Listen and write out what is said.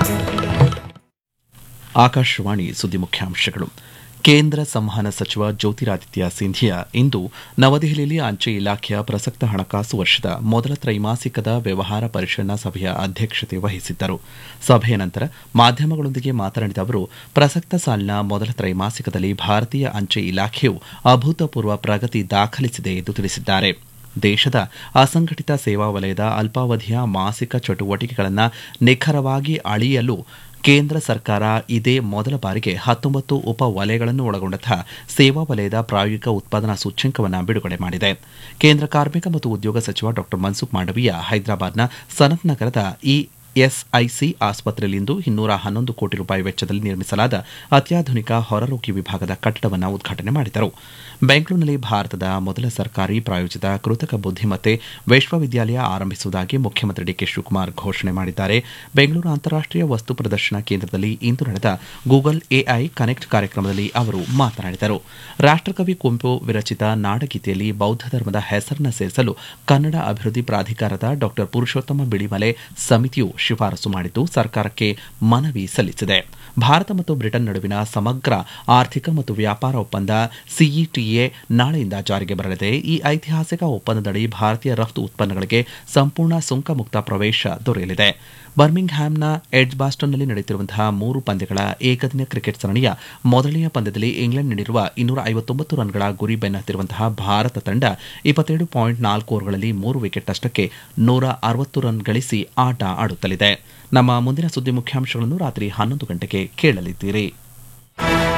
ಆಕಾಶವಾಣಿ ಸುದ್ದಿ ಮುಖ್ಯಾಂಶಗಳು ಕೇಂದ್ರ ಸಂವಹನ ಸಚಿವ ಜ್ಯೋತಿರಾದಿತ್ಯ ಸಿಂಧಿಯಾ ಇಂದು ನವದೆಹಲಿಯಲ್ಲಿ ಅಂಚೆ ಇಲಾಖೆಯ ಪ್ರಸಕ್ತ ಹಣಕಾಸು ವರ್ಷದ ಮೊದಲ ತ್ರೈಮಾಸಿಕದ ವ್ಯವಹಾರ ಪರಿಶೀಲನಾ ಸಭೆಯ ಅಧ್ಯಕ್ಷತೆ ವಹಿಸಿದ್ದರು ಸಭೆಯ ನಂತರ ಮಾಧ್ಯಮಗಳೊಂದಿಗೆ ಮಾತನಾಡಿದ ಅವರು ಪ್ರಸಕ್ತ ಸಾಲಿನ ಮೊದಲ ತ್ರೈಮಾಸಿಕದಲ್ಲಿ ಭಾರತೀಯ ಅಂಚೆ ಇಲಾಖೆಯು ಅಭೂತಪೂರ್ವ ಪ್ರಗತಿ ದಾಖಲಿಸಿದೆ ಎಂದು ತಿಳಿಸಿದ್ದಾರೆ ದೇಶದ ಅಸಂಘಟಿತ ಸೇವಾ ವಲಯದ ಅಲ್ಪಾವಧಿಯ ಮಾಸಿಕ ಚಟುವಟಿಕೆಗಳನ್ನು ನಿಖರವಾಗಿ ಅಳೆಯಲು ಕೇಂದ್ರ ಸರ್ಕಾರ ಇದೇ ಮೊದಲ ಬಾರಿಗೆ ಹತ್ತೊಂಬತ್ತು ಉಪ ವಲಯಗಳನ್ನು ಒಳಗೊಂಡಂತಹ ಸೇವಾ ವಲಯದ ಪ್ರಾಯೋಗಿಕ ಉತ್ಪಾದನಾ ಸೂಚ್ಯಂಕವನ್ನು ಬಿಡುಗಡೆ ಮಾಡಿದೆ ಕೇಂದ್ರ ಕಾರ್ಮಿಕ ಮತ್ತು ಉದ್ಯೋಗ ಸಚಿವ ಡಾ ಮನ್ಸುಖ್ ಮಾಂಡವೀಯ ಹೈದರಾಬಾದ್ನ ಸನತ್ ನಗರದ ಈ ಎಸ್ಐಸಿ ಆಸ್ಪತ್ರೆಯಲ್ಲಿಂದು ಇನ್ನೂರ ಹನ್ನೊಂದು ಕೋಟಿ ರೂಪಾಯಿ ವೆಚ್ಚದಲ್ಲಿ ನಿರ್ಮಿಸಲಾದ ಅತ್ಯಾಧುನಿಕ ಹೊರರೋಗಿ ವಿಭಾಗದ ಕಟ್ಟಡವನ್ನು ಉದ್ಘಾಟನೆ ಮಾಡಿದರು ಬೆಂಗಳೂರಿನಲ್ಲಿ ಭಾರತದ ಮೊದಲ ಸರ್ಕಾರಿ ಪ್ರಾಯೋಜಿತ ಕೃತಕ ಬುದ್ದಿಮತ್ತೆ ವಿಶ್ವವಿದ್ಯಾಲಯ ಆರಂಭಿಸುವುದಾಗಿ ಮುಖ್ಯಮಂತ್ರಿ ಡಿಕೆ ಶಿವಕುಮಾರ್ ಘೋಷಣೆ ಮಾಡಿದ್ದಾರೆ ಬೆಂಗಳೂರು ಅಂತಾರಾಷ್ಟೀಯ ವಸ್ತು ಪ್ರದರ್ಶನ ಕೇಂದ್ರದಲ್ಲಿ ಇಂದು ನಡೆದ ಗೂಗಲ್ ಎಐ ಕನೆಕ್ಟ್ ಕಾರ್ಯಕ್ರಮದಲ್ಲಿ ಅವರು ಮಾತನಾಡಿದರು ರಾಷ್ಟಕವಿ ಕುವೆಂಪು ವಿರಚಿತ ನಾಡಗೀತೆಯಲ್ಲಿ ಬೌದ್ಧ ಧರ್ಮದ ಹೆಸರನ್ನು ಸೇರಿಸಲು ಕನ್ನಡ ಅಭಿವೃದ್ಧಿ ಪ್ರಾಧಿಕಾರದ ಡಾ ಪುರುಷೋತ್ತಮ ಬಿಳಿಮಲೆ ಸಮಿತಿಯು ಶಿಫಾರಸು ಮಾಡಿದ್ದು ಸರ್ಕಾರಕ್ಕೆ ಮನವಿ ಸಲ್ಲಿಸಿದೆ ಭಾರತ ಮತ್ತು ಬ್ರಿಟನ್ ನಡುವಿನ ಸಮಗ್ರ ಆರ್ಥಿಕ ಮತ್ತು ವ್ಯಾಪಾರ ಒಪ್ಪಂದ ಸಿಇಟಿಎ ನಾಳೆಯಿಂದ ಜಾರಿಗೆ ಬರಲಿದೆ ಈ ಐತಿಹಾಸಿಕ ಒಪ್ಪಂದದಡಿ ಭಾರತೀಯ ರಫ್ತು ಉತ್ಪನ್ನಗಳಿಗೆ ಸಂಪೂರ್ಣ ಸುಂಕ ಮುಕ್ತ ಪ್ರವೇಶ ದೊರೆಯಲಿದೆ ಬರ್ಮಿಂಗ್ ಹ್ಯಾಮ್ನ ಎಡ್ಜ್ ಬಾಸ್ಟನ್ನಲ್ಲಿ ನಡೆಯುತ್ತಿರುವಂತಹ ಮೂರು ಪಂದ್ಯಗಳ ಏಕದಿನ ಕ್ರಿಕೆಟ್ ಸರಣಿಯ ಮೊದಲನೆಯ ಪಂದ್ಯದಲ್ಲಿ ಇಂಗ್ಲೆಂಡ್ ನೀಡಿರುವ ಇನ್ನೂರ ಐವತ್ತೊಂಬತ್ತು ರನ್ಗಳ ಗುರಿ ಬೆನ್ನತ್ತಿರುವಂತಹ ಭಾರತ ತಂಡ ಇಪ್ಪತ್ತೇಳು ಪಾಯಿಂಟ್ ನಾಲ್ಕು ಓವರ್ಗಳಲ್ಲಿ ಮೂರು ವಿಕೆಟ್ ನಷ್ಟಕ್ಕೆ ನೂರ ಅರವತ್ತು ರನ್ ಗಳಿಸಿ ಆಟ ಆಡುತ್ತಲಿದೆ ನಮ್ಮ ಮುಂದಿನ ಸುದ್ದಿ ಮುಖ್ಯಾಂಶಗಳನ್ನು ರಾತ್ರಿ ಹನ್ನೊಂದು ಗಂಟೆಗೆ ಕೇಳಲಿದ್ದೀರಿ